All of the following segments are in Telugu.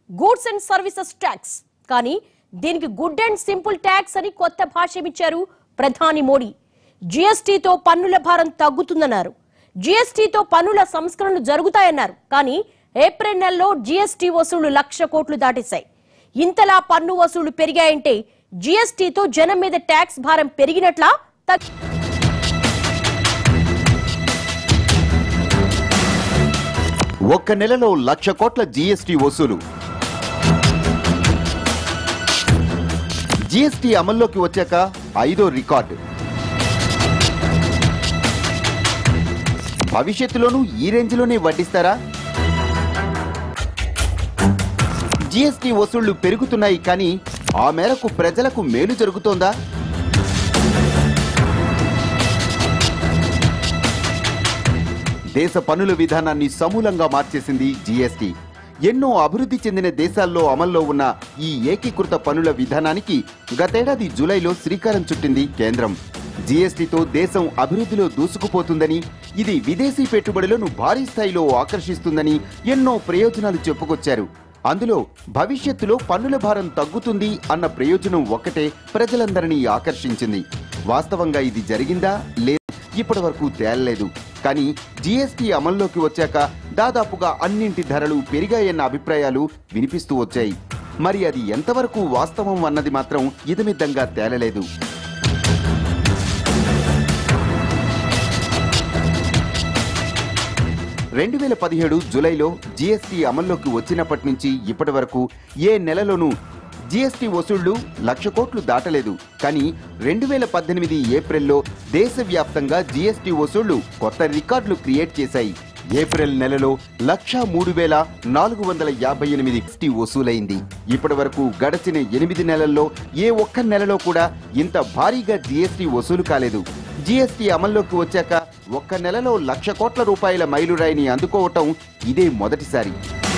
గూడ్స్ అండ్ సర్వీసెస్ ట్యాక్స్ కానీ దీనికి గుడ్ అండ్ సింపుల్ ట్యాక్స్ అని కొత్త భాష్యమిచ్చారు ప్రధాని మోడీ జీఎస్టీతో పన్నుల భారం తగ్గుతుందన్నారు జీఎస్టీతో పన్నుల సంస్కరణలు జరుగుతాయన్నారు కానీ ఏప్రిల్ నెలలో జీఎస్టీ వసూళ్లు లక్ష కోట్లు దాటేశాయి ఇంతలా పన్ను వసూళ్లు పెరిగాయంటే జీఎస్టీతో జనం మీద ట్యాక్స్ భారం పెరిగినట్లా తగ్గి ఒక్క నెలలో లక్ష కోట్ల జీఎస్టీ వసూలు జీఎస్టీ అమల్లోకి వచ్చాక ఐదో రికార్డు భవిష్యత్తులోనూ ఈ రేంజ్లోనే వడ్డిస్తారా జీఎస్టీ వసూళ్లు పెరుగుతున్నాయి కానీ ఆ మేరకు ప్రజలకు మేలు జరుగుతోందా దేశ పన్నుల విధానాన్ని సమూలంగా మార్చేసింది జీఎస్టీ ఎన్నో అభివృద్ధి చెందిన దేశాల్లో అమల్లో ఉన్న ఈ ఏకీకృత పన్నుల విధానానికి గతేడాది జూలైలో శ్రీకారం చుట్టింది కేంద్రం జీఎస్టీతో దేశం అభివృద్ధిలో దూసుకుపోతుందని ఇది విదేశీ పెట్టుబడులను భారీ స్థాయిలో ఆకర్షిస్తుందని ఎన్నో ప్రయోజనాలు చెప్పుకొచ్చారు అందులో భవిష్యత్తులో పన్నుల భారం తగ్గుతుంది అన్న ప్రయోజనం ఒక్కటే ప్రజలందరినీ ఆకర్షించింది వాస్తవంగా ఇది జరిగిందా లేదా ఇప్పటి వరకు తేలలేదు కానీ జీఎస్టీ అమల్లోకి వచ్చాక దాదాపుగా అన్నింటి ధరలు పెరిగాయన్న అభిప్రాయాలు వినిపిస్తూ వచ్చాయి మరి అది ఎంతవరకు వాస్తవం అన్నది మాత్రం ఇదమిద్దంగా తేలలేదు రెండు వేల పదిహేడు జూలైలో జీఎస్టీ అమల్లోకి వచ్చినప్పటి నుంచి ఇప్పటి వరకు ఏ నెలలోనూ జీఎస్టీ వసూళ్లు లక్ష కోట్లు దాటలేదు కానీ రెండు వేల పద్దెనిమిది ఏప్రిల్లో దేశవ్యాప్తంగా జీఎస్టీ వసూళ్లు కొత్త రికార్డులు క్రియేట్ చేశాయి ఏప్రిల్ నెలలో లక్షా మూడు వేల నాలుగు వందల యాభై ఎనిమిది జీఎస్టీ వసూలైంది ఇప్పటి వరకు గడిచిన ఎనిమిది నెలల్లో ఏ ఒక్క నెలలో కూడా ఇంత భారీగా జీఎస్టీ వసూలు కాలేదు జీఎస్టీ అమల్లోకి వచ్చాక ఒక్క నెలలో లక్ష కోట్ల రూపాయల మైలురాయిని అందుకోవటం ఇదే మొదటిసారి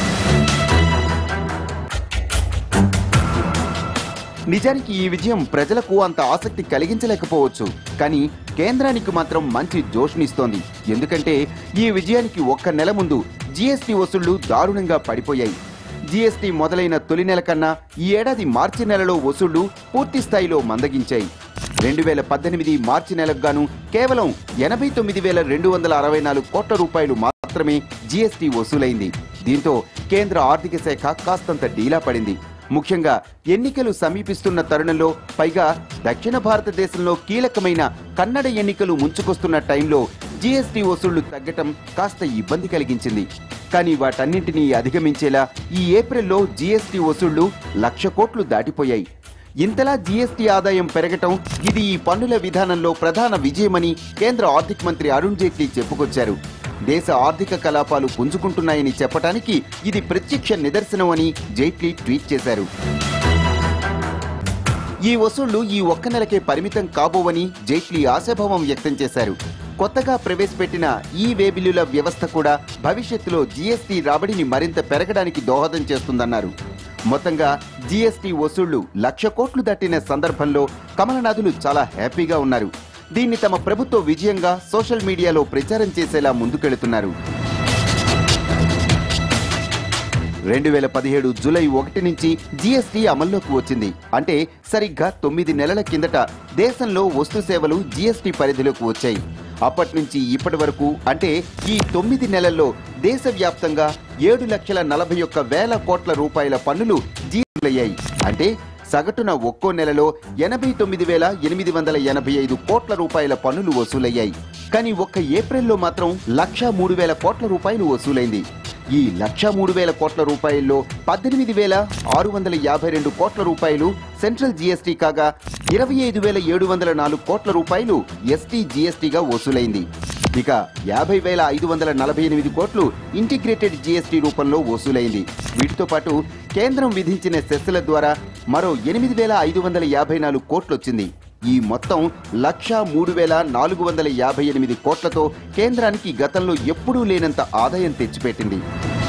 నిజానికి ఈ విజయం ప్రజలకు అంత ఆసక్తి కలిగించలేకపోవచ్చు కానీ కేంద్రానికి మాత్రం మంచి జోష్నిస్తోంది ఎందుకంటే ఈ విజయానికి ఒక్క నెల ముందు జీఎస్టీ వసూళ్లు దారుణంగా పడిపోయాయి జీఎస్టీ మొదలైన తొలి నెల కన్నా ఈ ఏడాది మార్చి నెలలో వసూళ్లు పూర్తి స్థాయిలో మందగించాయి రెండు వేల పద్దెనిమిది మార్చి నెలకు గాను కేవలం ఎనభై తొమ్మిది వేల రెండు వందల అరవై నాలుగు కోట్ల రూపాయలు మాత్రమే జీఎస్టీ వసూలైంది దీంతో కేంద్ర ఆర్థిక శాఖ కాస్తంత డీలా పడింది ముఖ్యంగా ఎన్నికలు సమీపిస్తున్న తరుణంలో పైగా దక్షిణ భారతదేశంలో కీలకమైన కన్నడ ఎన్నికలు ముంచుకొస్తున్న టైంలో జీఎస్టీ వసూళ్లు తగ్గటం కాస్త ఇబ్బంది కలిగించింది కానీ వాటన్నింటినీ అధిగమించేలా ఈ ఏప్రిల్లో జీఎస్టీ వసూళ్లు లక్ష కోట్లు దాటిపోయాయి ఇంతలా జీఎస్టీ ఆదాయం పెరగటం ఇది ఈ పన్నుల విధానంలో ప్రధాన విజయమని కేంద్ర ఆర్థిక మంత్రి అరుణ్ జైట్లీ చెప్పుకొచ్చారు దేశ ఆర్థిక కలాపాలు పుంజుకుంటున్నాయని చెప్పటానికి ఇది ప్రత్యక్ష నిదర్శనం అని జైట్లీ ట్వీట్ చేశారు ఈ వసూళ్లు ఈ ఒక్క నెలకే పరిమితం కాబోవని జైట్లీ ఆశాభావం వ్యక్తం చేశారు కొత్తగా ప్రవేశపెట్టిన ఈ వే బిల్లుల వ్యవస్థ కూడా భవిష్యత్తులో జీఎస్టీ రాబడిని మరింత పెరగడానికి దోహదం చేస్తుందన్నారు మొత్తంగా జీఎస్టీ వసూళ్లు లక్ష కోట్లు దాటిన సందర్భంలో కమలనాథులు చాలా హ్యాపీగా ఉన్నారు దీన్ని తమ ప్రభుత్వ విజయంగా సోషల్ మీడియాలో ప్రచారం చేసేలా ముందుకెళుతున్నారు రెండు వేల పదిహేడు జూలై ఒకటి నుంచి జీఎస్టీ అమల్లోకి వచ్చింది అంటే సరిగ్గా తొమ్మిది నెలల కిందట దేశంలో వస్తు సేవలు జీఎస్టీ పరిధిలోకి వచ్చాయి అప్పటి నుంచి ఇప్పటి వరకు అంటే ఈ తొమ్మిది నెలల్లో దేశవ్యాప్తంగా ఏడు లక్షల నలభై ఒక్క వేల కోట్ల రూపాయల పన్నులు జీఎస్టీలయ్యాయి అంటే సగటున ఒక్కో నెలలో ఎనభై తొమ్మిది వేల ఎనిమిది వందల ఎనభై ఐదు కోట్ల రూపాయల పన్నులు వసూలయ్యాయి కానీ ఒక్క ఏప్రిల్లో మాత్రం లక్ష మూడు వేల కోట్ల రూపాయలు వసూలైంది ఈ లక్ష మూడు వేల కోట్ల రూపాయల్లో పద్దెనిమిది వేల ఆరు వందల యాభై రెండు కోట్ల రూపాయలు సెంట్రల్ జీఎస్టీ కాగా ఇరవై ఐదు వేల ఏడు వందల నాలుగు కోట్ల రూపాయలు ఎస్టీ జీఎస్టీగా వసూలైంది ఇక యాభై వేల ఐదు వందల నలభై ఎనిమిది కోట్లు ఇంటిగ్రేటెడ్ జీఎస్టీ రూపంలో వసూలైంది వీటితో పాటు కేంద్రం విధించిన సెస్సుల ద్వారా మరో ఎనిమిది వేల ఐదు వందల యాభై నాలుగు కోట్లొచ్చింది ఈ మొత్తం లక్ష మూడు వేల నాలుగు వందల యాభై ఎనిమిది కోట్లతో కేంద్రానికి గతంలో ఎప్పుడూ లేనంత ఆదాయం తెచ్చిపెట్టింది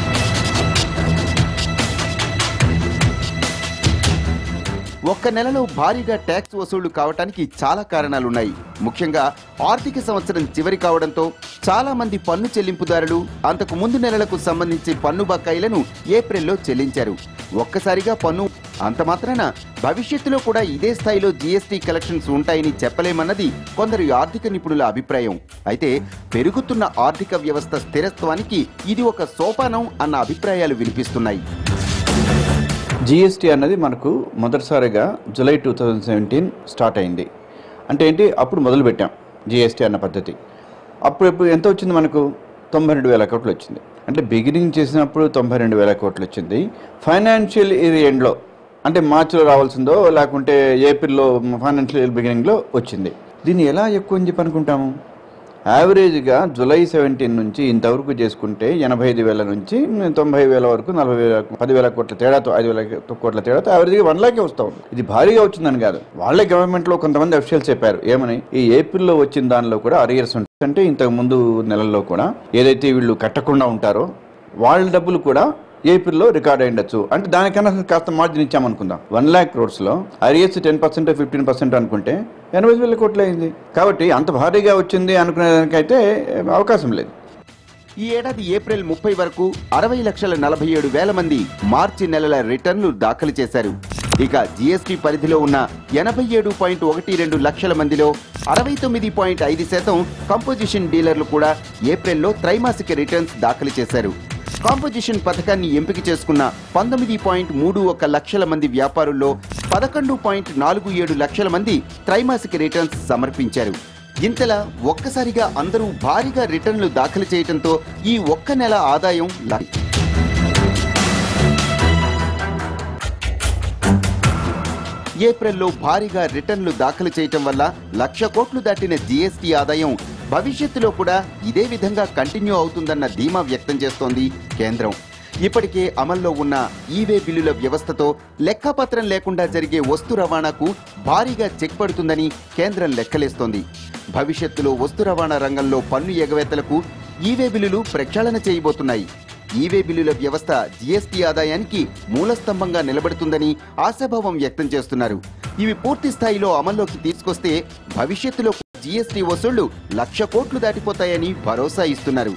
ఒక్క నెలలో భారీగా ట్యాక్స్ వసూళ్లు కావటానికి చాలా కారణాలున్నాయి ముఖ్యంగా ఆర్థిక సంవత్సరం చివరి కావడంతో చాలా మంది పన్ను చెల్లింపుదారులు అంతకు ముందు నెలలకు సంబంధించి పన్ను బకాయిలను ఏప్రిల్లో చెల్లించారు ఒక్కసారిగా పన్ను అంత మాత్రాన భవిష్యత్తులో కూడా ఇదే స్థాయిలో జీఎస్టీ కలెక్షన్స్ ఉంటాయని చెప్పలేమన్నది కొందరు ఆర్థిక నిపుణుల అభిప్రాయం అయితే పెరుగుతున్న ఆర్థిక వ్యవస్థ స్థిరత్వానికి ఇది ఒక సోపానం అన్న అభిప్రాయాలు వినిపిస్తున్నాయి జిఎస్టీ అన్నది మనకు మొదటిసారిగా July two thousand seventeen start అయింది అంటే ఏంటి అప్పుడు మొదలు పెట్టాం జిఎస్టీ అన్న పద్ధతి అప్పుడు ఇప్పుడు ఎంత వచ్చింది మనకు తొంభై రెండు వేల కోట్లు వచ్చింది అంటే బిగినింగ్ చేసినప్పుడు తొంభై రెండు వేల కోట్లు వచ్చింది ఫైనాన్షియల్ ఇయర్ ఎండ్లో అంటే మార్చిలో రావాల్సిందో లేకుంటే ఏప్రిల్లో ఫైనాన్షియల్ ఇయర్ బిగినింగ్లో వచ్చింది దీన్ని ఎలా ఎక్కువ అని చెప్పి అనుకుంటాము యావరేజ్గా జూలై సెవెంటీన్ నుంచి ఇంతవరకు చేసుకుంటే ఎనభై ఐదు వేల నుంచి తొంభై వేల వరకు నలభై వేల పదివేల కోట్ల తేడాతో ఐదు వేల కోట్ల తేడాతో యావరేజ్గా వన్ లాకే వస్తూ ఉంది ఇది భారీగా వచ్చిందని కాదు వాళ్ళే గవర్నమెంట్లో కొంతమంది అఫీషియల్స్ చెప్పారు ఏమని ఈ ఏప్రిల్లో వచ్చిన దానిలో కూడా అరియర్స్ ఉంటాయి అంటే ఇంతకు ముందు నెలల్లో కూడా ఏదైతే వీళ్ళు కట్టకుండా ఉంటారో వాళ్ళ డబ్బులు కూడా ఏప్రిల్లో రికార్డ్ అయ్యిండొచ్చు అంటే దానికన్నా కాస్త మార్జిన్ ఇచ్చామనుకుందాం వన్ ల్యాక్ క్రోడ్స్లో arrears ten percent fifteen percent అనుకుంటే ఎనభై వేల కోట్లు అయింది కాబట్టి అంత భారీగా వచ్చింది అనుకునేదానికైతే అవకాశం లేదు ఈ ఏడాది ఏప్రిల్ ముప్పై వరకు అరవై లక్షల నలభై ఏడు వేల మంది మార్చి నెలల రిటర్న్లు దాఖలు చేశారు ఇక జీఎస్టీ పరిధిలో ఉన్న ఎనభై ఏడు పాయింట్ ఒకటి రెండు లక్షల మందిలో అరవై తొమ్మిది పాయింట్ ఐదు శాతం కంపోజిషన్ డీలర్లు కూడా ఏప్రిల్లో త్రైమాసిక రిటర్న్స్ దాఖలు చేశారు కాంపోజిషన్ పథకాన్ని ఎంపిక చేసుకున్న పంతొమ్మిది పాయింట్ మూడు ఒక లక్షల మంది వ్యాపారుల్లో పదకొండు పాయింట్ నాలుగు ఏడు లక్షల మంది త్రైమాసిక రిటర్న్స్ సమర్పించారు ఇంతలా ఒక్కసారిగా అందరూ భారీగా రిటర్న్లు దాఖలు చేయడంతో ఈ ఒక్క నెల ఆదాయం ల- ఏప్రిల్లో భారీగా రిటర్న్లు దాఖలు చేయటం వల్ల లక్ష కోట్లు దాటిన జీఎస్టీ ఆదాయం భవిష్యత్తులో కూడా ఇదే విధంగా కంటిన్యూ అవుతుందన్న ధీమా వ్యక్తం చేస్తోంది కేంద్రం ఇప్పటికే అమల్లో ఉన్న ఈవే బిల్లుల వ్యవస్థతో లెక్కపత్రం లేకుండా జరిగే వస్తు రవాణాకు భారీగా చెక్ పడుతుందని కేంద్రం లెక్కలేస్తోంది భవిష్యత్తులో వస్తు రవాణా రంగంలో పన్ను ఎగవేతలకు ఈవే బిల్లులు ప్రక్షాళన చేయబోతున్నాయి ఈవే బిల్లుల వ్యవస్థ జీఎస్టీ ఆదాయానికి మూలస్తంభంగా నిలబడుతుందని ఆశాభావం వ్యక్తం చేస్తున్నారు ఇవి పూర్తి స్థాయిలో అమల్లోకి తీసుకొస్తే భవిష్యత్తులో జీఎస్టీ వసూళ్లు లక్ష కోట్లు దాటిపోతాయని భరోసా ఇస్తున్నారు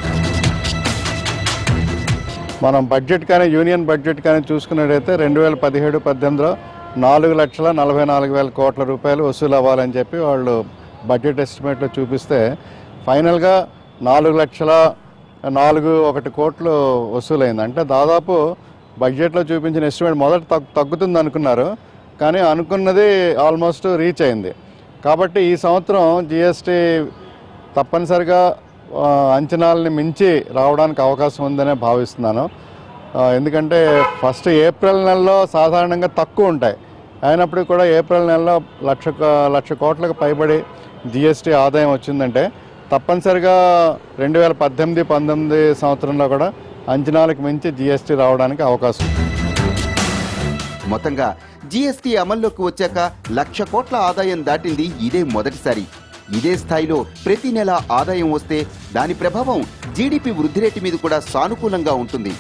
మనం బడ్జెట్ కానీ యూనియన్ బడ్జెట్ కానీ చూసుకున్నట్టయితే రెండు వేల పదిహేడు పద్దెనిమిదిలో నాలుగు లక్షల నలభై నాలుగు వేల కోట్ల రూపాయలు వసూలు అవ్వాలని చెప్పి వాళ్ళు బడ్జెట్ ఎస్టిమేట్లో చూపిస్తే ఫైనల్గా నాలుగు లక్షల నాలుగు ఒకటి కోట్లు వసూలైంది అంటే దాదాపు బడ్జెట్లో చూపించిన ఎస్టిమేట్ మొదట తగ్గు తగ్గుతుంది అనుకున్నారు కానీ అనుకున్నది ఆల్మోస్ట్ రీచ్ అయింది కాబట్టి ఈ సంవత్సరం జిఎస్టీ తప్పనిసరిగా ఆ, అంచనాలని మించి రావడానికి అవకాశం ఉందనే భావిస్తున్నాను ఆ, ఎందుకంటే ఫస్ట్ ఏప్రిల్ నెలలో సాధారణంగా తక్కువ ఉంటాయి అయినప్పటికీ కూడా ఏప్రిల్ నెలలో లక్ష కో- లక్ష కోట్లకు పైబడి జిఎస్టీ ఆదాయం వచ్చిందంటే తప్పనిసరిగా రెండు వేల పద్దెనిమిది పంతొమ్మిది సంవత్సరంలో కూడా అంచనాలకు మించి జిఎస్టీ రావడానికి అవకాశం ఉంది. మొత్తంగా జీఎస్టీ అమల్లోకి వచ్చాక లక్ష కోట్ల ఆదాయం దాటింది ఇదే మొదటిసారి ఇదే స్థాయిలో ప్రతి నెల ఆదాయం వస్తే దాని ప్రభావం జీడిపి వృద్ధి రేటు మీద కూడా సానుకూలంగా ఉంటుంది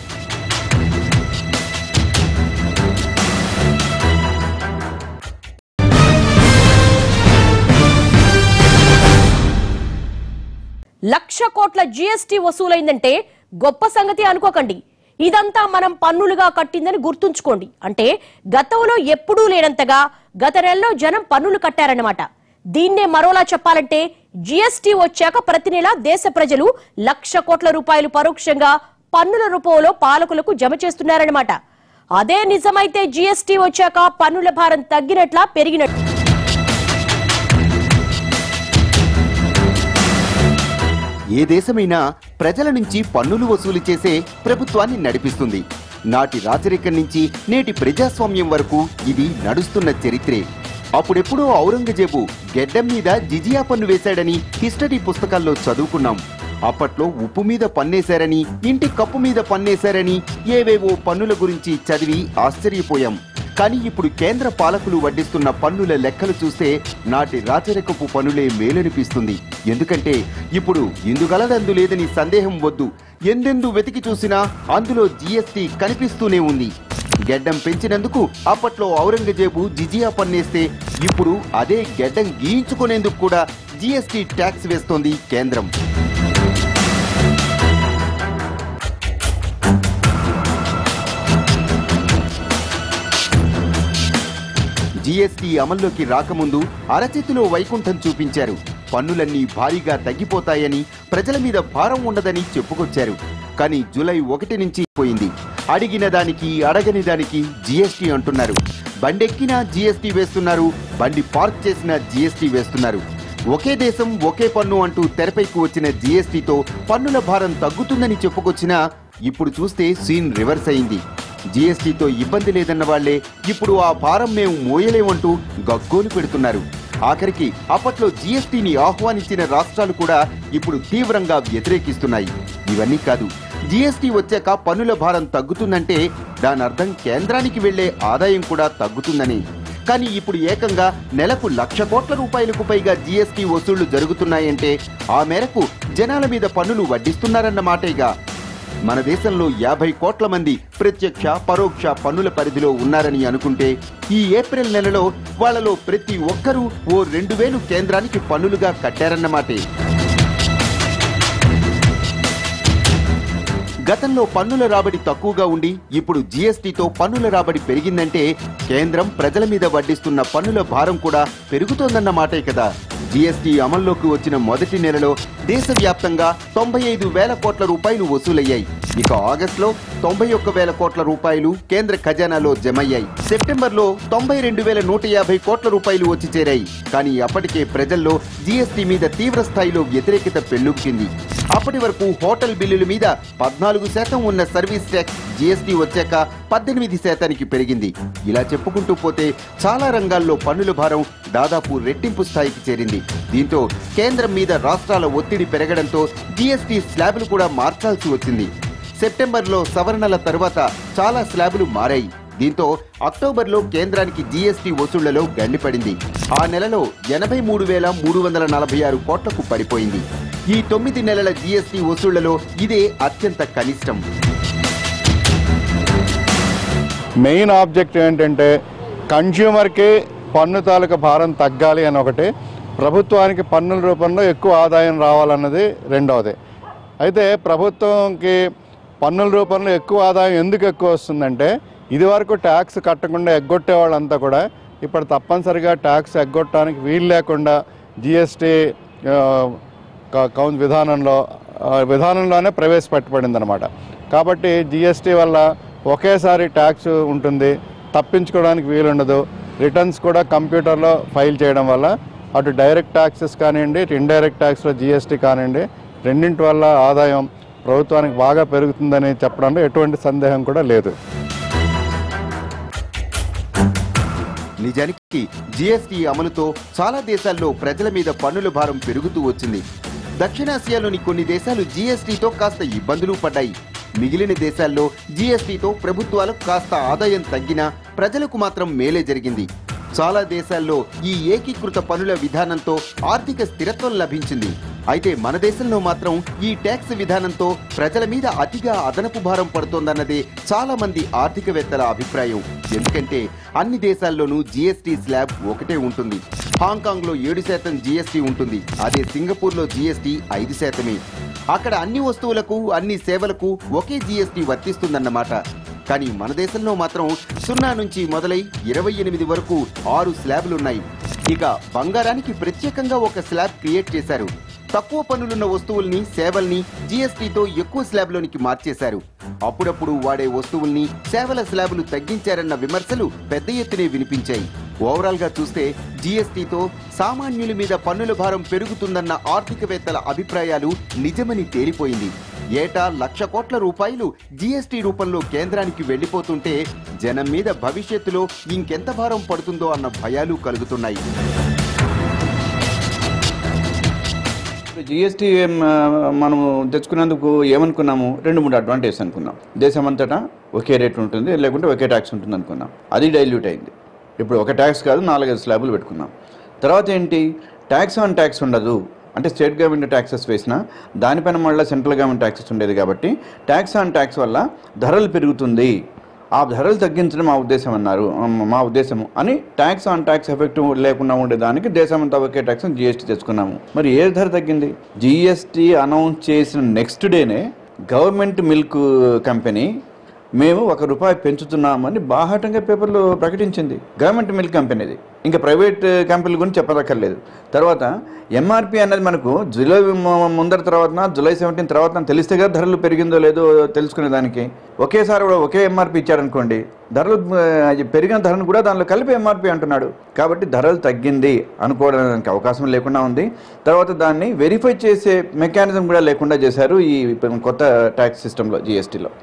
లక్ష కోట్ల జీఎస్టీ వసూలైందంటే గొప్ప సంగతి అనుకోకండి ఇదంతా మనం పన్నులుగా కట్టిందని గుర్తుంచుకోండి అంటే గతంలో ఎప్పుడూ లేనంతగా గత నెలలో జనం పన్నులు కట్టారన్నమాట దీన్నే మరోలా చెప్పాలంటే జీఎస్టీ వచ్చాక ప్రతి నెల దేశ ప్రజలు లక్ష కోట్ల రూపాయలు పరోక్షంగా పన్నుల రూపంలో పాలకులకు జమ చేస్తున్నారన్నమాట అదే నిజమైతే జీఎస్టీ వచ్చాక పన్నుల భారం తగ్గినట్లా పెరిగినట్టు ఏ దేశమైనా ప్రజల నుంచి పన్నులు వసూలు చేసే ప్రభుత్వాన్ని నడిపిస్తుంది నాటి రాచరికం నుంచి నేటి ప్రజాస్వామ్యం వరకు ఇది నడుస్తున్న చరిత్రే అప్పుడెప్పుడో ఔరంగజేబు గెడ్డం మీద జిజియా పన్ను వేశాడని హిస్టరీ పుస్తకాల్లో చదువుకున్నాం అప్పట్లో ఉప్పు మీద పన్నేశారని ఇంటి కప్పు మీద పన్నేశారని ఏవేవో పన్నుల గురించి చదివి ఆశ్చర్యపోయాం కానీ ఇప్పుడు కేంద్ర పాలకులు వడ్డిస్తున్న పన్నుల లెక్కలు చూస్తే నాటి రాచరికపు పనులే మేలనిపిస్తుంది ఎందుకంటే ఇప్పుడు ఇందుగలదందు లేదని సందేహం వద్దు ఎందెందు వెతికి చూసినా అందులో జీఎస్టీ కనిపిస్తూనే ఉంది గెడ్డం పెంచినందుకు అప్పట్లో ఔరంగజేబు జిజియా పన్నేస్తే ఇప్పుడు అదే గెడ్డం గీయించుకునేందుకు కూడా జీఎస్టీ ట్యాక్స్ వేస్తోంది కేంద్రం జీఎస్టీ అమల్లోకి రాకముందు అరచేతిలో వైకుంఠం చూపించారు పన్నులన్నీ భారీగా తగ్గిపోతాయని ప్రజల మీద భారం ఉండదని చెప్పుకొచ్చారు కానీ జూలై ఒకటి నుంచి పోయింది అడిగిన దానికి అడగని దానికి జీఎస్టీ అంటున్నారు బండెక్కినా జీఎస్టీ వేస్తున్నారు బండి పార్క్ చేసినా జీఎస్టీ వేస్తున్నారు ఒకే దేశం ఒకే పన్ను అంటూ తెరపైకి వచ్చిన జీఎస్టీతో పన్నుల భారం తగ్గుతుందని చెప్పుకొచ్చినా ఇప్పుడు చూస్తే సీన్ రివర్స్ అయింది జీఎస్టీతో ఇబ్బంది లేదన్న వాళ్లే ఇప్పుడు ఆ భారం మేము మోయలేమంటూ గగ్గోలు పెడుతున్నారు ఆఖరికి అప్పట్లో జీఎస్టీని ఆహ్వానించిన రాష్ట్రాలు కూడా ఇప్పుడు తీవ్రంగా వ్యతిరేకిస్తున్నాయి ఇవన్నీ కాదు జీఎస్టీ వచ్చాక పన్నుల భారం తగ్గుతుందంటే దాని అర్థం కేంద్రానికి వెళ్లే ఆదాయం కూడా తగ్గుతుందని కానీ ఇప్పుడు ఏకంగా నెలకు లక్ష కోట్ల రూపాయలకు పైగా జీఎస్టీ వసూళ్లు జరుగుతున్నాయంటే ఆ మేరకు జనాల మీద పన్నులు వడ్డిస్తున్నారన్నమాటేగా మన దేశంలో యాభై కోట్ల మంది ప్రత్యక్ష పరోక్ష పన్నుల పరిధిలో ఉన్నారని అనుకుంటే ఈ ఏప్రిల్ నెలలో వాళ్ళలో ప్రతి ఒక్కరూ ఓ రెండు వేలు కేంద్రానికి పన్నులుగా కట్టారన్నమాటే గతంలో పన్నుల రాబడి తక్కువగా ఉండి ఇప్పుడు జీఎస్టీతో పన్నుల రాబడి పెరిగిందంటే కేంద్రం ప్రజల మీద వడ్డిస్తున్న పన్నుల భారం కూడా పెరుగుతోందన్న మాటే కదా జీఎస్టీ అమల్లోకి వచ్చిన మొదటి నెలలో దేశవ్యాప్తంగా తొంభై ఐదు వేల కోట్ల రూపాయలు వసూలయ్యాయి ఇక ఆగస్టులో తొంభై ఒక్క వేల కోట్ల రూపాయలు కేంద్ర ఖజానాలో జమయ్యాయి సెప్టెంబర్లో తొంభై రెండు వేల నూట యాభై కోట్ల రూపాయలు వచ్చి చేరాయి కానీ అప్పటికే ప్రజల్లో జీఎస్టీ మీద తీవ్ర స్థాయిలో వ్యతిరేకత పెల్లుబికింది అప్పటి వరకు హోటల్ బిల్లుల మీద పద్నాలుగు శాతం ఉన్న సర్వీస్ ట్యాక్స్ జీఎస్టీ వచ్చాక పద్దెనిమిది శాతానికి పెరిగింది ఇలా చెప్పుకుంటూ పోతే చాలా రంగాల్లో పన్నుల భారం దాదాపు రెట్టింపు స్థాయికి చేరింది దీంతో కేంద్రం మీద రాష్ట్రాల ఒత్తిడి పెరగడంతో జీఎస్టీ స్లాబులు కూడా మార్చాల్సి వచ్చింది సెప్టెంబర్లో సవరణల తరువాత చాలా స్లాబులు మారాయి దీంతో అక్టోబర్లో కేంద్రానికి జీఎస్టీ వసూళ్లలో గండిపడింది ఆ నెలలో ఎనభై మూడు వేల మూడు వందల నలభై ఆరు కోట్లకు పడిపోయింది ఈ తొమ్మిది నెలల జీఎస్టీ వసూళ్లలో ఇదే అత్యంత కనిష్టం మెయిన్ ఆబ్జెక్టివ్ ఏంటంటే కన్జ్యూమర్కి పన్ను తాలూకా భారం తగ్గాలి అని ఒకటి ప్రభుత్వానికి పన్నుల రూపంలో ఎక్కువ ఆదాయం రావాలన్నది రెండవది అయితే ప్రభుత్వంకి పన్నుల రూపంలో ఎక్కువ ఆదాయం ఎందుకు ఎక్కువ వస్తుందంటే ఇదివరకు ట్యాక్స్ కట్టకుండా ఎగ్గొట్టే వాళ్ళంతా కూడా ఇప్పుడు తప్పనిసరిగా ట్యాక్స్ ఎగ్గొట్టడానికి వీలు లేకుండా జిఎస్టీ కౌన్ విధానంలో ఆ, విధానంలోనే ప్రవేశపెట్టబడింది అనమాట కాబట్టి జిఎస్టీ వల్ల ఒకేసారి ట్యాక్స్ ఉంటుంది తప్పించుకోవడానికి వీలుండదు రిటర్న్స్ కూడా కంప్యూటర్లో ఫైల్ చేయడం వల్ల అటు డైరెక్ట్ ట్యాక్సెస్ కానివ్వండి ఇటు ఇండైరెక్ట్ ట్యాక్స్లో జిఎస్టీ కానివ్వండి రెండింటి వల్ల ఆదాయం ప్రభుత్వానికి బాగా పెరుగుతుందని చెప్పడంలో ఎటువంటి సందేహం కూడా లేదు నిజానికి జీఎస్టీ అమలుతో చాలా దేశాల్లో ప్రజల మీద పన్నుల భారం పెరుగుతూ వచ్చింది దక్షిణాసియాలోని కొన్ని దేశాలు జీఎస్టీతో కాస్త ఇబ్బందులు పడ్డాయి మిగిలిన దేశాల్లో జీఎస్టీతో ప్రభుత్వాలకు కాస్త ఆదాయం తగ్గినా ప్రజలకు మాత్రం మేలే జరిగింది చాలా దేశాల్లో ఈ ఏకీకృత పనుల విధానంతో ఆర్థిక స్థిరత్వం లభించింది అయితే మన దేశంలో మాత్రం ఈ ట్యాక్స్ విధానంతో ప్రజల మీద అతిగా అదనపు భారం పడుతోందన్నదే చాలా మంది ఆర్థికవేత్తల అభిప్రాయం ఎందుకంటే అన్ని దేశాల్లోనూ జీఎస్టీ స్లాబ్ ఒకటే ఉంటుంది హాంకాంగ్ లో ఏడు శాతం జీఎస్టీ ఉంటుంది అదే సింగపూర్ లో జీఎస్టీ ఐదు శాతమే అక్కడ అన్ని వస్తువులకు అన్ని సేవలకు ఒకే జీఎస్టీ వర్తిస్తుందన్నమాట కానీ మన దేశంలో మాత్రం సున్నా నుంచి మొదలై ఇరవై ఎనిమిది వరకు ఆరు స్లాబ్లున్నాయి ఇక బంగారానికి ప్రత్యేకంగా ఒక స్లాబ్ క్రియేట్ చేశారు తక్కువ పన్నులున్న వస్తువుల్ని సేవల్ని జీఎస్టీతో ఎక్కువ స్లాబ్లోనికి మార్చేశారు అప్పుడప్పుడు వాడే వస్తువుల్ని సేవల స్లాబులు తగ్గించారన్న విమర్శలు పెద్ద ఎత్తునే వినిపించాయి ఓవరాల్ గా చూస్తే జీఎస్టీతో సామాన్యుల మీద పన్నుల భారం పెరుగుతుందన్న ఆర్థికవేత్తల అభిప్రాయాలు నిజమని తేలిపోయింది ఏటా లక్ష కోట్ల రూపాయలు జీఎస్టీ రూపంలో కేంద్రానికి వెళ్లిపోతుంటే జనం మీద భవిష్యత్తులో ఇంకెంత భారం పడుతుందో అన్న భయాలు కలుగుతున్నాయి జిఎస్టీ మనము తెచ్చుకున్నందుకు ఏమనుకున్నాము రెండు మూడు అడ్వాంటేజ్ అనుకున్నాం దేశమంతటా ఒకే రేట్ ఉంటుంది లేకుంటే ఒకే ట్యాక్స్ ఉంటుంది అనుకున్నాం అది డైల్యూట్ అయింది ఇప్పుడు ఒక ట్యాక్స్ కాదు నాలుగైదు స్లాబులు పెట్టుకున్నాం తర్వాత ఏంటి ట్యాక్స్ ఆన్ ట్యాక్స్ ఉండదు అంటే స్టేట్ గవర్నమెంట్ ట్యాక్సెస్ వేసినా దానిపైన మళ్ళీ సెంట్రల్ గవర్నమెంట్ ట్యాక్సెస్ ఉండేది కాబట్టి ట్యాక్స్ ఆన్ ట్యాక్స్ వల్ల ధరలు పెరుగుతుంది ఆ ధరలు తగ్గించడం మా ఉద్దేశం అన్నారు అమ్మ, మా ఉద్దేశము అని ట్యాక్స్ ఆన్ ట్యాక్స్ ఎఫెక్ట్ లేకుండా ఉండేదానికి దేశమంతా ఒకే ట్యాక్స్ జిఎస్టీ తెచ్చుకున్నాము మరి ఏ ధర తగ్గింది జిఎస్టీ అనౌన్స్ చేసిన నెక్స్ట్ డేనే గవర్నమెంట్ మిల్క్ కంపెనీ మేము ఒక రూపాయి పెంచుతున్నామని బాహాటంగా పేపర్లో ప్రకటించింది గవర్నమెంట్ మిల్క్ కంపెనీది ఇంకా ప్రైవేట్ కంపెనీల గురించి చెప్పదక్కర్లేదు తర్వాత ఎంఆర్పి అనేది మనకు జూలై ము- ముందర తర్వాత జూలై సెవెంటీన్ తర్వాత తెలిస్తే కదా ధరలు పెరిగిందో లేదో తెలుసుకునే దానికి ఒకేసారి కూడా ఒకే ఎంఆర్పి ఇచ్చారనుకోండి ధరలు ఆ, అది పెరిగిన ధరను కూడా దానిలో కలిపి ఎంఆర్పి అంటున్నాడు కాబట్టి ధరలు తగ్గింది అనుకోవడానికి అవకాశం లేకుండా ఉంది తర్వాత దాన్ని వెరిఫై చేసే మెకానిజం కూడా లేకుండా చేశారు ఈ కొత్త ట్యాక్స్ సిస్టంలో జిఎస్టీలో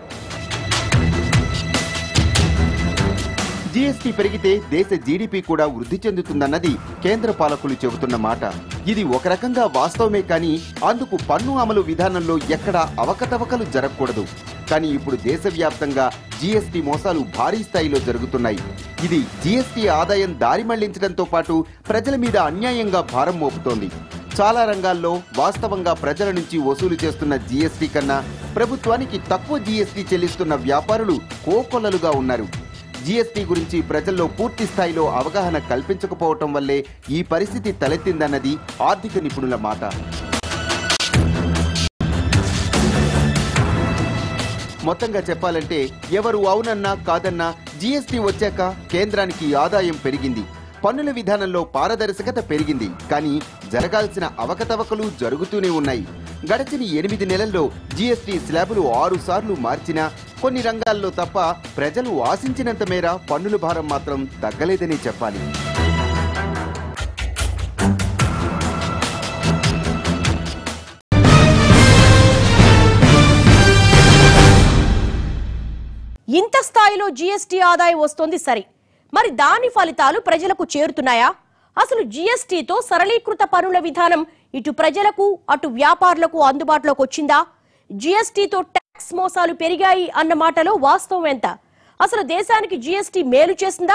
జీఎస్టీ పెరిగితే దేశ జీడిపి కూడా వృద్ధి చెందుతుందన్నది కేంద్ర పాలకులు చెబుతున్న మాట ఇది ఒక రకంగా వాస్తవమే కానీ అందుకు పన్ను అమలు విధానంలో ఎక్కడా అవకతవకలు జరగకూడదు కానీ ఇప్పుడు దేశవ్యాప్తంగా జీఎస్టీ మోసాలు భారీ స్థాయిలో జరుగుతున్నాయి ఇది జీఎస్టీ ఆదాయం దారి మళ్లించడంతో పాటు ప్రజల మీద అన్యాయంగా భారం మోపుతోంది చాలా రంగాల్లో వాస్తవంగా ప్రజల నుంచి వసూలు చేస్తున్న జీఎస్టీ కన్నా ప్రభుత్వానికి తక్కువ జీఎస్టీ చెల్లిస్తున్న వ్యాపారులు కోకొల్లలుగా ఉన్నారు జీఎస్టీ గురించి ప్రజల్లో పూర్తి స్థాయిలో అవగాహన కల్పించకపోవటం వల్లే ఈ పరిస్థితి తలెత్తిందన్నది ఆర్థిక నిపుణుల మాట మొత్తంగా చెప్పాలంటే ఎవరు అవునన్నా కాదన్నా జీఎస్టీ వచ్చాక కేంద్రానికి ఆదాయం పెరిగింది పన్నుల విధానంలో పారదర్శకత పెరిగింది కానీ జరగాల్సిన అవకతవకలు జరుగుతూనే ఉన్నాయి గడచిన ఎనిమిది నెలల్లో జీఎస్టీ స్లాబులు ఆరు సార్లు మార్చినా కొన్ని రంగాల్లో తప్ప ప్రజలు ఆశించినంత మేర పన్నుల భారం మాత్రం తగ్గలేదని చెప్పాలి ఇంత స్థాయిలో జీఎస్టీ ఆదాయం వస్తోంది సరే మరి దాని ఫలితాలు ప్రజలకు చేరుతున్నాయా అసలు జీఎస్టీతో సరళీకృత పనుల విధానం ఇటు ప్రజలకు అటు వ్యాపారులకు అందుబాటులోకి వచ్చిందా జీఎస్టీతో ట్యాక్స్ మోసాలు పెరిగాయి అన్న మాటలో వాస్తవం ఎంత అసలు దేశానికి జీఎస్టీ మేలు చేసిందా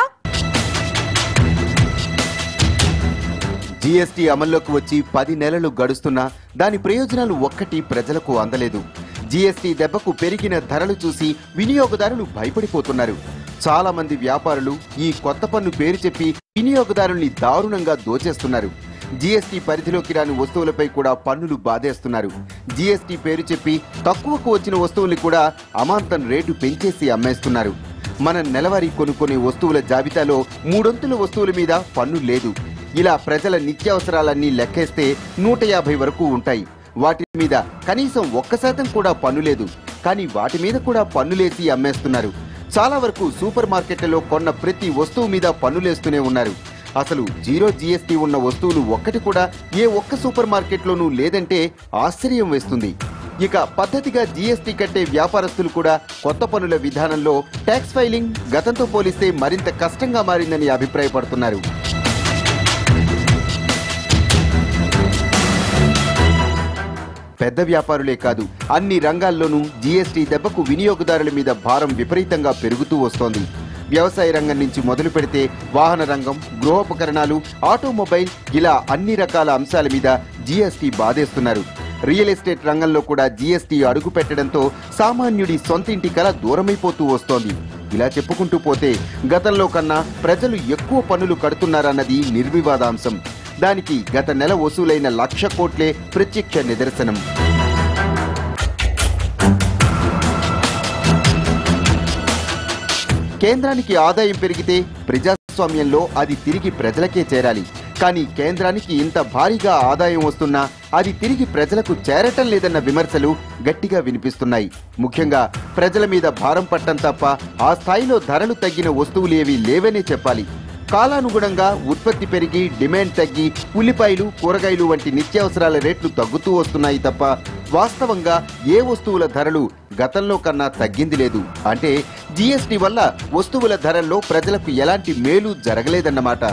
జీఎస్టీ అమల్లోకి వచ్చి పది నెలలు గడుస్తున్నా దాని ప్రయోజనాలు ఒక్కటి ప్రజలకు అందలేదు జీఎస్టీ దెబ్బకు పెరిగిన ధరలు చూసి వినియోగదారులు భయపడిపోతున్నారు చాలా మంది వ్యాపారులు ఈ కొత్త పన్ను పేరు చెప్పి వినియోగదారుల్ని దారుణంగా దోచేస్తున్నారు జీఎస్టీ పరిధిలోకి రాని వస్తువులపై కూడా పన్నులు బాధేస్తున్నారు జీఎస్టీ పేరు చెప్పి తక్కువకు వచ్చిన వస్తువుల్ని కూడా అమాంతం రేటు పెంచేసి అమ్మేస్తున్నారు మన నెలవారీ కొనుక్కునే వస్తువుల జాబితాలో మూడొంతుల వస్తువుల మీద పన్ను లేదు ఇలా ప్రజల నిత్యావసరాలన్నీ లెక్కేస్తే నూట యాభై వరకు ఉంటాయి వాటి మీద కనీసం ఒక్క శాతం కూడా పన్ను లేదు కానీ వాటి మీద కూడా పన్నులేసి అమ్మేస్తున్నారు చాలా వరకు సూపర్ మార్కెట్లలో కొన్న ప్రతి వస్తువు మీద పన్నులేస్తూనే ఉన్నారు అసలు జీరో జీఎస్టీ ఉన్న వస్తువులు ఒక్కటి కూడా ఏ ఒక్క సూపర్ మార్కెట్లోనూ లేదంటే ఆశ్చర్యం వేస్తుంది ఇక పద్ధతిగా జీఎస్టీ కట్టే వ్యాపారస్తులు కూడా కొత్త పనుల విధానంలో ట్యాక్స్ ఫైలింగ్ గతంతో పోలిస్తే మరింత కష్టంగా మారిందని అభిప్రాయపడుతున్నారు పెద్ద వ్యాపారులే కాదు అన్ని రంగాల్లోనూ జీఎస్టీ దెబ్బకు వినియోగదారుల మీద భారం విపరీతంగా పెరుగుతూ వస్తోంది వ్యవసాయ రంగం నుంచి మొదలు పెడితే వాహన రంగం గృహోపకరణాలు ఆటోమొబైల్ ఇలా అన్ని రకాల అంశాల మీద జీఎస్టీ బాధేస్తున్నారు రియల్ ఎస్టేట్ రంగంలో కూడా జీఎస్టీ అడుగు పెట్టడంతో సామాన్యుడి సొంతింటి కల దూరమైపోతూ వస్తోంది ఇలా చెప్పుకుంటూ పోతే గతంలో కన్నా ప్రజలు ఎక్కువ పన్నులు కడుతున్నారన్నది నిర్వివాదాంశం దానికి గత నెల వసూలైన లక్ష కోట్లే ప్రత్యక్ష నిదర్శనం కేంద్రానికి ఆదాయం పెరిగితే ప్రజాస్వామ్యంలో అది తిరిగి ప్రజలకే చేరాలి కానీ కేంద్రానికి ఇంత భారీగా ఆదాయం వస్తున్నా అది తిరిగి ప్రజలకు చేరటం లేదన్న విమర్శలు గట్టిగా వినిపిస్తున్నాయి ముఖ్యంగా ప్రజల మీద భారం పట్టం తప్ప ఆ స్థాయిలో ధరలు తగ్గిన వస్తువులు ఏవీ లేవనే చెప్పాలి కాలానుగుణంగా ఉత్పత్తి పెరిగి డిమాండ్ తగ్గి ఉల్లిపాయలు కూరగాయలు వంటి నిత్యావసరాల రేట్లు తగ్గుతూ వస్తున్నాయి తప్ప వాస్తవంగా ఏ వస్తువుల ధరలు గతంలో కన్నా తగ్గింది లేదు అంటే జీఎస్టీ వల్ల వస్తువుల ధరల్లో ప్రజలకు ఎలాంటి మేలు జరగలేదన్నమాట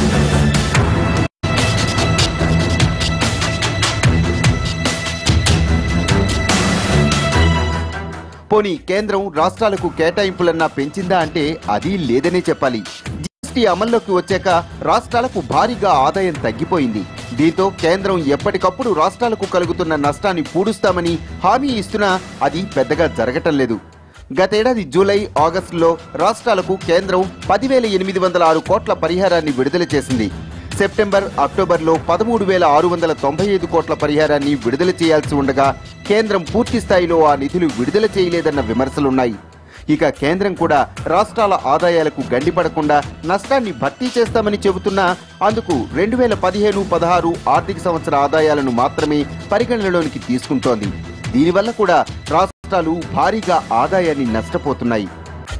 పోనీ కేంద్రం రాష్ట్రాలకు కేటాయింపులన్నా పెంచిందా అంటే అది లేదనే చెప్పాలి జీఎస్టీ అమల్లోకి వచ్చాక రాష్ట్రాలకు భారీగా ఆదాయం తగ్గిపోయింది దీంతో కేంద్రం ఎప్పటికప్పుడు రాష్ట్రాలకు కలుగుతున్న నష్టాన్ని పూడుస్తామని హామీ ఇస్తున్నా అది పెద్దగా జరగటం లేదు గతేడాది జూలై ఆగస్టులో రాష్ట్రాలకు కేంద్రం పదివేల ఎనిమిది వందల ఆరు కోట్ల పరిహారాన్ని విడుదల చేసింది సెప్టెంబర్ అక్టోబర్లో పదమూడు వేల ఆరు వందల తొంభై ఐదు కోట్ల పరిహారాన్ని విడుదల చేయాల్సి ఉండగా కేంద్రం పూర్తి స్థాయిలో ఆ నిధులు విడుదల చేయలేదన్న విమర్శలున్నాయి ఇక కేంద్రం కూడా రాష్ట్రాల ఆదాయాలకు గండిపడకుండా నష్టాన్ని భర్తీ చేస్తామని చెబుతున్నా అందుకు రెండు వేల పదిహేను పదహారు ఆర్థిక సంవత్సర ఆదాయాలను మాత్రమే పరిగణనలోనికి తీసుకుంటోంది దీనివల్ల కూడా రాష్ట్రాలు భారీగా ఆదాయాన్ని నష్టపోతున్నాయి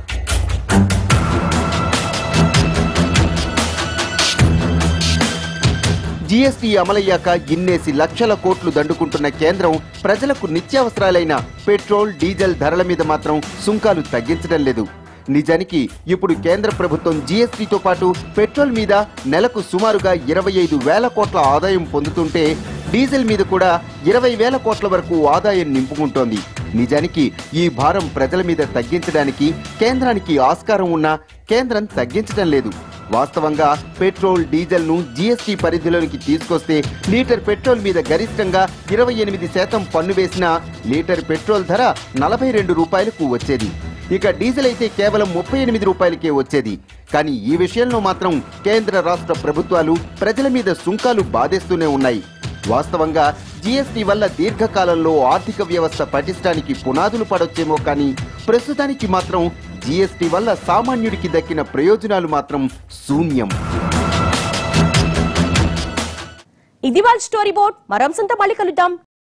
జీఎస్టీ అమలయ్యాక ఇన్నేసి లక్షల కోట్లు దండుకుంటున్న కేంద్రం ప్రజలకు నిత్యావసరాలైన పెట్రోల్ డీజిల్ ధరల మీద మాత్రం సుంకాలు తగ్గించడం లేదు నిజానికి ఇప్పుడు కేంద్ర ప్రభుత్వం జీఎస్టీతో పాటు పెట్రోల్ మీద నెలకు సుమారుగా ఇరవై ఐదు వేల కోట్ల ఆదాయం పొందుతుంటే డీజిల్ మీద కూడా ఇరవై వేల కోట్ల వరకు ఆదాయం నింపుకుంటోంది నిజానికి ఈ భారం ప్రజల మీద తగ్గించడానికి కేంద్రానికి ఆస్కారం ఉన్నా కేంద్రం తగ్గించడం లేదు వాస్తవంగా పెట్రోల్ డీజిల్ ను జీఎస్టీ పరిధిలోనికి తీసుకొస్తే లీటర్ పెట్రోల్ మీద గరిష్టంగా ఇరవై ఎనిమిది శాతం పన్ను వేసిన లీటర్ పెట్రోల్ ధర నలభై రెండు రూపాయలకు వచ్చేది ఇక డీజిల్ అయితే కేవలం ముప్పై ఎనిమిది రూపాయలకే వచ్చేది కానీ ఈ విషయంలో మాత్రం కేంద్ర రాష్ట్ర ప్రభుత్వాలు ప్రజల మీద సుంకాలు బాధేస్తూనే ఉన్నాయి వాస్తవంగా జీఎస్టీ వల్ల దీర్ఘకాలంలో ఆర్థిక వ్యవస్థ పటిష్టానికి పునాదులు పడొచ్చేమో కానీ ప్రస్తుతానికి మాత్రం జీఎస్టీ వల్ల సామాన్యుడికి దక్కిన ప్రయోజనాలు మాత్రం శూన్యం ఇది వాళ్ళ స్టోరీ బోర్డ్ మరో అంశంతో మళ్ళీ కలుద్దాం